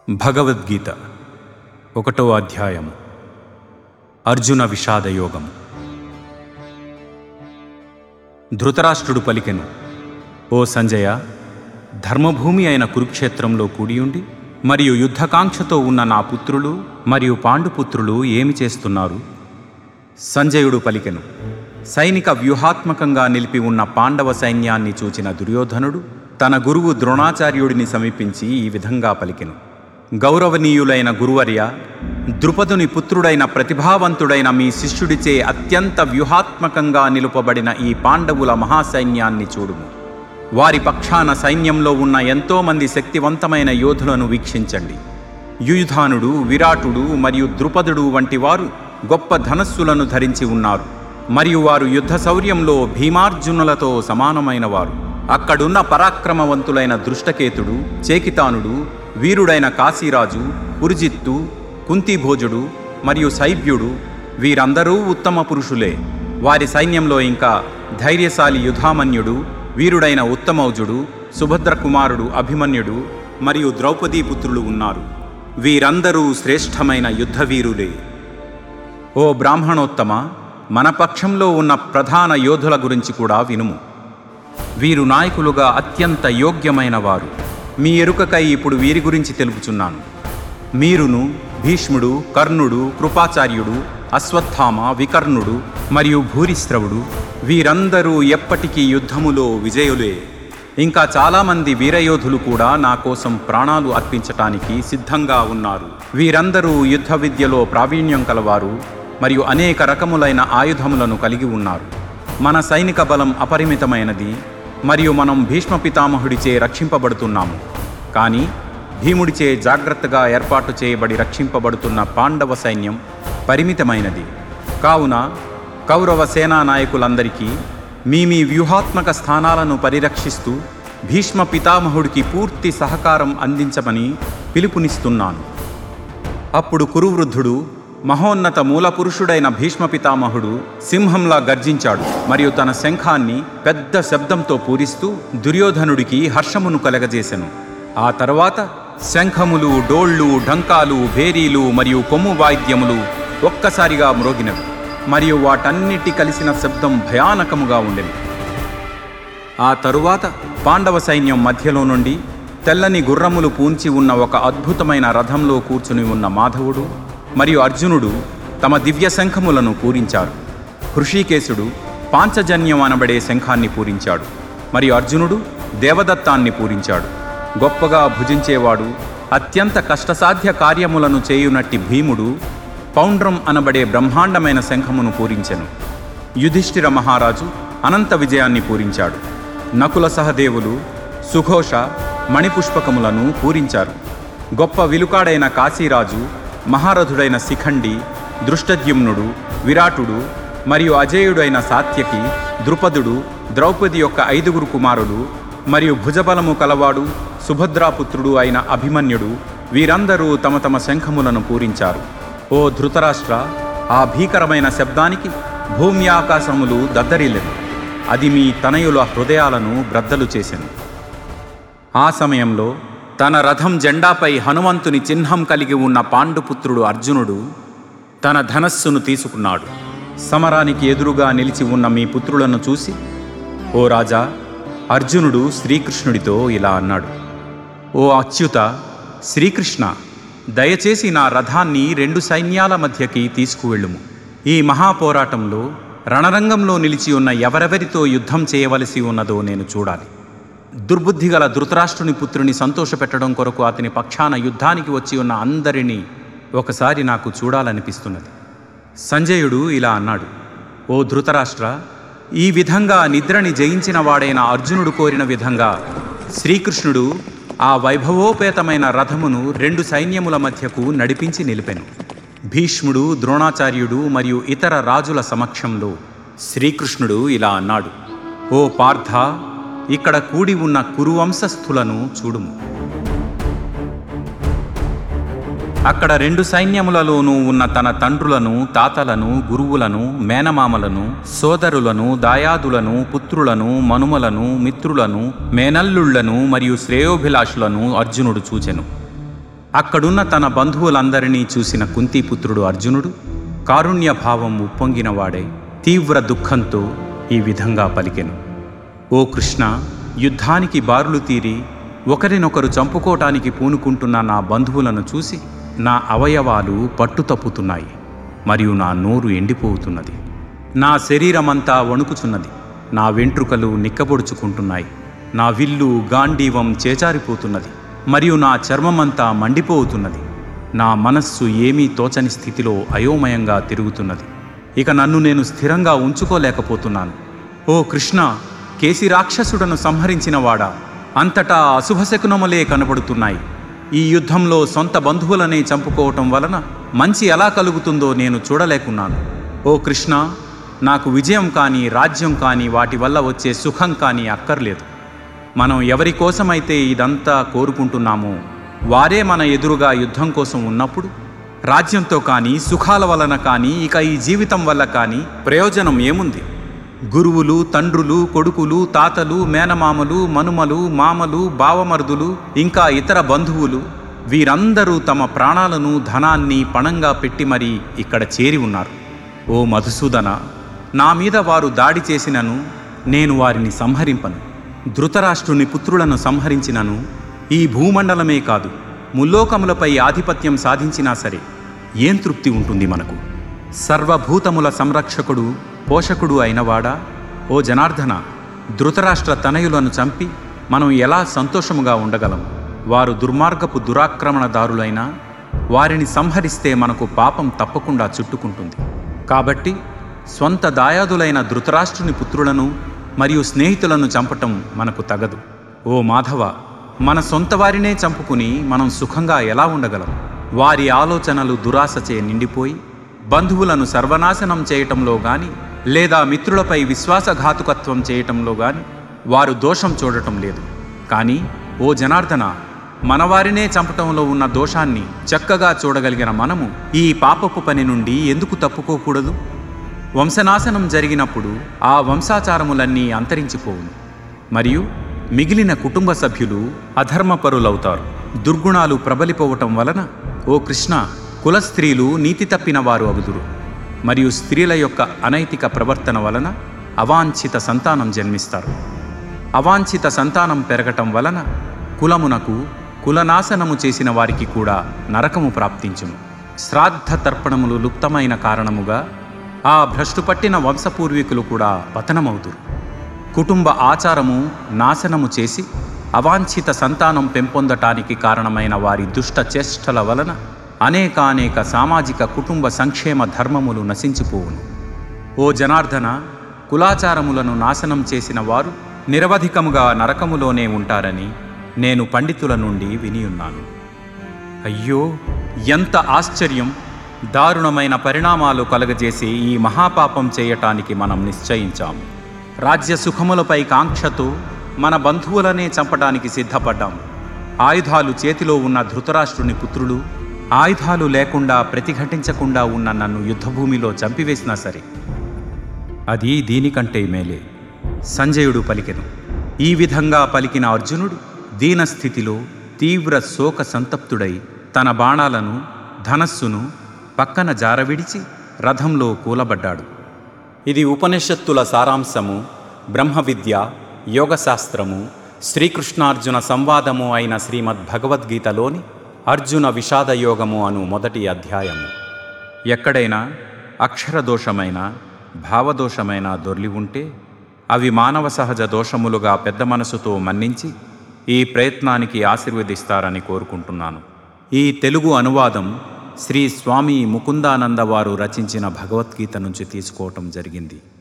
భగవద్గీత ఒకటో అధ్యాయము అర్జున విషాదయోగం ధృతరాష్ట్రుడు పలికెను ఓ సంజయ ధర్మభూమి అయిన కురుక్షేత్రంలో కూడియుండి మరియు యుద్ధకాంక్షతో ఉన్న నా పుత్రులు మరియు పాండుపుత్రులు ఏమి చేస్తున్నారు సంజయుడు పలికెను సైనిక వ్యూహాత్మకంగా నిలిపి ఉన్న పాండవ సైన్యాన్ని చూచిన దుర్యోధనుడు తన గురువు ద్రోణాచార్యుడిని సమీపించి ఈ విధంగా పలికెను గౌరవనీయులైన గురువర్య ద్రుపదుని పుత్రుడైన ప్రతిభావంతుడైన మీ శిష్యుడిచే అత్యంత వ్యూహాత్మకంగా నిలుపబడిన ఈ పాండవుల మహాసైన్యాన్ని చూడుము వారి పక్షాన సైన్యంలో ఉన్న ఎంతోమంది శక్తివంతమైన యోధులను వీక్షించండి యుయుధానుడు విరాటుడు మరియు ద్రుపదుడు వంటి వారు గొప్ప ధనస్సులను ధరించి ఉన్నారు మరియు వారు యుద్ధ శౌర్యంలో భీమార్జునులతో సమానమైన వారు అక్కడున్న పరాక్రమవంతులైన దృష్టకేతుడు చేకితానుడు వీరుడైన కాశీరాజు పురుజిత్తు కుంతిభోజుడు మరియు శైవ్యుడు వీరందరూ ఉత్తమ పురుషులే వారి సైన్యంలో ఇంకా ధైర్యశాలి యుధామన్యుడు వీరుడైన ఉత్తమౌజుడు సుభద్ర కుమారుడు అభిమన్యుడు మరియు ద్రౌపదీ పుత్రులు ఉన్నారు వీరందరూ శ్రేష్టమైన యుద్ధవీరులే ఓ బ్రాహ్మణోత్తమ మన పక్షంలో ఉన్న ప్రధాన యోధుల గురించి కూడా వినుము వీరు నాయకులుగా అత్యంత యోగ్యమైన వారు మీ ఎరుకకై ఇప్పుడు వీరి గురించి తెలుపుచున్నాను మీరును భీష్ముడు కర్ణుడు కృపాచార్యుడు అశ్వత్థామ వికర్ణుడు మరియు భూరిశ్రవుడు వీరందరూ ఎప్పటికీ యుద్ధములో విజయులే ఇంకా చాలామంది వీరయోధులు కూడా నా కోసం ప్రాణాలు అర్పించటానికి సిద్ధంగా ఉన్నారు వీరందరూ యుద్ధ విద్యలో ప్రావీణ్యం కలవారు మరియు అనేక రకములైన ఆయుధములను కలిగి ఉన్నారు మన సైనిక బలం అపరిమితమైనది మరియు మనం భీష్మ పితామహుడిచే రక్షింపబడుతున్నాము కానీ భీముడిచే జాగ్రత్తగా ఏర్పాటు చేయబడి రక్షింపబడుతున్న పాండవ సైన్యం పరిమితమైనది కావున కౌరవ సేనా నాయకులందరికీ మీ మీ వ్యూహాత్మక స్థానాలను పరిరక్షిస్తూ భీష్మ పితామహుడికి పూర్తి సహకారం అందించమని పిలుపునిస్తున్నాను అప్పుడు కురువృద్ధుడు మహోన్నత మూలపురుషుడైన భీష్మ పితామహుడు సింహంలా గర్జించాడు మరియు తన శంఖాన్ని పెద్ద శబ్దంతో పూరిస్తూ దుర్యోధనుడికి హర్షమును కలగజేసెను ఆ తర్వాత శంఖములు డోళ్ళు ఢంకాలు భేరీలు మరియు కొమ్ము వాయిద్యములు ఒక్కసారిగా మ్రోగినవి మరియు వాటన్నిటి కలిసిన శబ్దం భయానకముగా ఉండెను ఆ తరువాత పాండవ సైన్యం మధ్యలో నుండి తెల్లని గుర్రములు పూంచి ఉన్న ఒక అద్భుతమైన రథంలో కూర్చుని ఉన్న మాధవుడు మరియు అర్జునుడు తమ దివ్య శంఖములను పూరించారు హృషికేశుడు పాంచజన్యం అనబడే శంఖాన్ని పూరించాడు మరియు అర్జునుడు దేవదత్తాన్ని పూరించాడు గొప్పగా భుజించేవాడు అత్యంత కష్టసాధ్య కార్యములను చేయునట్టి భీముడు పౌండ్రం అనబడే బ్రహ్మాండమైన శంఖమును పూరించెను యుధిష్ఠిర మహారాజు అనంత విజయాన్ని పూరించాడు నకుల సహదేవులు సుఘోష మణిపుష్పకములను పూరించారు గొప్ప విలుకాడైన కాశీరాజు మహారథుడైన శిఖండి దృష్టద్యుమ్నుడు విరాటుడు మరియు అజేయుడైన సాత్యకి ద్రుపదుడు ద్రౌపది యొక్క ఐదుగురు కుమారులు మరియు భుజబలము కలవాడు సుభద్రాపుత్రుడు అయిన అభిమన్యుడు వీరందరూ తమ తమ శంఖములను పూరించారు ఓ ధృతరాష్ట్ర ఆ భీకరమైన శబ్దానికి భూమి ఆకాశములు దద్దరిల్లెను అది మీ తనయుల హృదయాలను బ్రద్దలు చేసెను ఆ సమయంలో తన రథం జెండాపై హనుమంతుని చిహ్నం కలిగి ఉన్న పాండుపుత్రుడు అర్జునుడు తన ధనస్సును తీసుకున్నాడు సమరానికి ఎదురుగా నిలిచి ఉన్న మీ పుత్రులను చూసి ఓ రాజా అర్జునుడు శ్రీకృష్ణుడితో ఇలా అన్నాడు ఓ అచ్యుత శ్రీకృష్ణ దయచేసి నా రథాన్ని రెండు సైన్యాల మధ్యకి తీసుకువెళ్ళుము ఈ మహాపోరాటంలో రణరంగంలో నిలిచి ఉన్న ఎవరెవరితో యుద్ధం చేయవలసి ఉన్నదో నేను చూడాలి దుర్బుద్ధిగల ధృతరాష్ట్రుని పుత్రుని సంతోషపెట్టడం కొరకు అతని పక్షాన యుద్ధానికి వచ్చి ఉన్న అందరినీ ఒకసారి నాకు చూడాలనిపిస్తున్నది సంజయుడు ఇలా అన్నాడు ఓ ధృతరాష్ట్ర ఈ విధంగా నిద్రని జయించిన వాడైన అర్జునుడు కోరిన విధంగా శ్రీకృష్ణుడు ఆ వైభవోపేతమైన రథమును రెండు సైన్యముల మధ్యకు నడిపించి నిలిపెను భీష్ముడు ద్రోణాచార్యుడు మరియు ఇతర రాజుల సమక్షంలో శ్రీకృష్ణుడు ఇలా అన్నాడు ఓ పార్థ ఇక్కడ కూడి ఉన్న కురువంశస్థులను చూడుము అక్కడ రెండు సైన్యములలోనూ ఉన్న తన తండ్రులను తాతలను గురువులను మేనమామలను సోదరులను దాయాదులను పుత్రులను మనుమలను మిత్రులను మేనల్లుళ్లను మరియు శ్రేయోభిలాషులను అర్జునుడు చూచెను అక్కడున్న తన బంధువులందరినీ చూసిన కుంతీపుత్రుడు అర్జునుడు కారుణ్యభావం ఉప్పొంగినవాడై తీవ్ర దుఃఖంతో ఈ విధంగా పలికెను ఓ కృష్ణ యుద్ధానికి బారులు తీరి ఒకరినొకరు చంపుకోటానికి పూనుకుంటున్న నా బంధువులను చూసి నా అవయవాలు పట్టుతప్పుతున్నాయి మరియు నా నోరు ఎండిపోతున్నది నా శరీరమంతా వణుకుచున్నది నా వెంట్రుకలు నిక్కబొడుచుకుంటున్నాయి నా విల్లు గాంధీవం చేచారిపోతున్నది మరియు నా చర్మమంతా మండిపోతున్నది నా మనస్సు ఏమీ తోచని స్థితిలో అయోమయంగా తిరుగుతున్నది ఇక నన్ను నేను స్థిరంగా ఉంచుకోలేకపోతున్నాను ఓ కృష్ణ కేసి రాక్షసుడను సంహరించినవాడా అంతటా అశుభశకునములే కనబడుతున్నాయి ఈ యుద్ధంలో సొంత బంధువులనే చంపుకోవటం వలన మంచి ఎలా కలుగుతుందో నేను చూడలేకున్నాను ఓ కృష్ణ నాకు విజయం కానీ రాజ్యం కానీ వాటి వల్ల వచ్చే సుఖం కానీ అక్కర్లేదు మనం ఎవరి కోసమైతే ఇదంతా కోరుకుంటున్నామో వారే మన ఎదురుగా యుద్ధం కోసం ఉన్నప్పుడు రాజ్యంతో కానీ సుఖాల వలన కానీ ఇక ఈ జీవితం వల్ల కానీ ప్రయోజనం ఏముంది గురువులు తండ్రులు కొడుకులు తాతలు మేనమామలు మనుమలు మామలు బావమరుదులు ఇంకా ఇతర బంధువులు వీరందరూ తమ ప్రాణాలను ధనాన్ని పణంగా పెట్టి మరీ ఇక్కడ చేరి ఉన్నారు ఓ మధుసూదన నా మీద వారు దాడి చేసినను నేను వారిని సంహరింపను ధృతరాష్ట్రుని పుత్రులను సంహరించినను ఈ భూమండలమే కాదు ముల్లోకములపై ఆధిపత్యం సాధించినా సరే ఏం తృప్తి ఉంటుంది మనకు సర్వభూతముల సంరక్షకుడు పోషకుడు అయినవాడా ఓ జనార్దన ధృతరాష్ట్ర తనయులను చంపి మనం ఎలా సంతోషముగా ఉండగలం వారు దుర్మార్గపు దురాక్రమణదారులైనా వారిని సంహరిస్తే మనకు పాపం తప్పకుండా చుట్టుకుంటుంది కాబట్టి స్వంత దాయాదులైన ధృతరాష్ట్రుని పుత్రులను మరియు స్నేహితులను చంపటం మనకు తగదు ఓ మాధవ మన సొంత వారినే చంపుకుని మనం సుఖంగా ఎలా ఉండగలం వారి ఆలోచనలు దురాశచే నిండిపోయి బంధువులను సర్వనాశనం చేయటంలో గాని లేదా మిత్రులపై విశ్వాసఘాతుకత్వం చేయటంలో గాని వారు దోషం చూడటం లేదు కానీ ఓ జనార్దన మనవారినే చంపటంలో ఉన్న దోషాన్ని చక్కగా చూడగలిగిన మనము ఈ పాపపు పని నుండి ఎందుకు తప్పుకోకూడదు వంశనాశనం జరిగినప్పుడు ఆ వంశాచారములన్నీ అంతరించిపోవును మరియు మిగిలిన కుటుంబ సభ్యులు అధర్మపరులవుతారు దుర్గుణాలు ప్రబలిపోవటం వలన ఓ కృష్ణ కుల స్త్రీలు నీతి తప్పిన వారు అగుదురు మరియు స్త్రీల యొక్క అనైతిక ప్రవర్తన వలన అవాంఛిత సంతానం జన్మిస్తారు అవాంఛిత సంతానం పెరగటం వలన కులమునకు కులనాశనము చేసిన వారికి కూడా నరకము ప్రాప్తించును శ్రాద్ధ తర్పణములు లుప్తమైన కారణముగా ఆ భ్రష్టు పట్టిన వంశపూర్వీకులు కూడా పతనమవుతురు కుటుంబ ఆచారము నాశనము చేసి అవాంఛిత సంతానం పెంపొందటానికి కారణమైన వారి దుష్ట చేష్టల వలన అనేకానేక సామాజిక కుటుంబ సంక్షేమ ధర్మములు నశించిపోవును ఓ జనార్దన కులాచారములను నాశనం చేసిన వారు నిరవధికముగా నరకములోనే ఉంటారని నేను పండితుల నుండి వినియున్నాను అయ్యో ఎంత ఆశ్చర్యం దారుణమైన పరిణామాలు కలగజేసి ఈ మహాపాపం చేయటానికి మనం నిశ్చయించాము రాజ్య సుఖములపై కాంక్షతో మన బంధువులనే చంపడానికి సిద్ధపడ్డాం ఆయుధాలు చేతిలో ఉన్న ధృతరాష్ట్రుని పుత్రులు ఆయుధాలు లేకుండా ప్రతిఘటించకుండా ఉన్న నన్ను యుద్ధభూమిలో చంపివేసినా సరే అది దీనికంటే మేలే సంజయుడు పలికెను ఈ విధంగా పలికిన అర్జునుడు దీనస్థితిలో తీవ్ర శోక సంతప్తుడై తన బాణాలను ధనస్సును పక్కన జారవిడిచి రథంలో కూలబడ్డాడు ఇది ఉపనిషత్తుల సారాంశము బ్రహ్మ విద్య యోగశాస్త్రము శ్రీకృష్ణార్జున సంవాదము అయిన శ్రీమద్ భగవద్గీతలోని అర్జున విషాద యోగము అను మొదటి అధ్యాయము ఎక్కడైనా అక్షరదోషమైన భావదోషమైన దొర్లి ఉంటే అవి మానవ సహజ దోషములుగా పెద్ద మనసుతో మన్నించి ఈ ప్రయత్నానికి ఆశీర్వదిస్తారని కోరుకుంటున్నాను ఈ తెలుగు అనువాదం శ్రీ స్వామి ముకుందానంద వారు రచించిన భగవద్గీత నుంచి తీసుకోవటం జరిగింది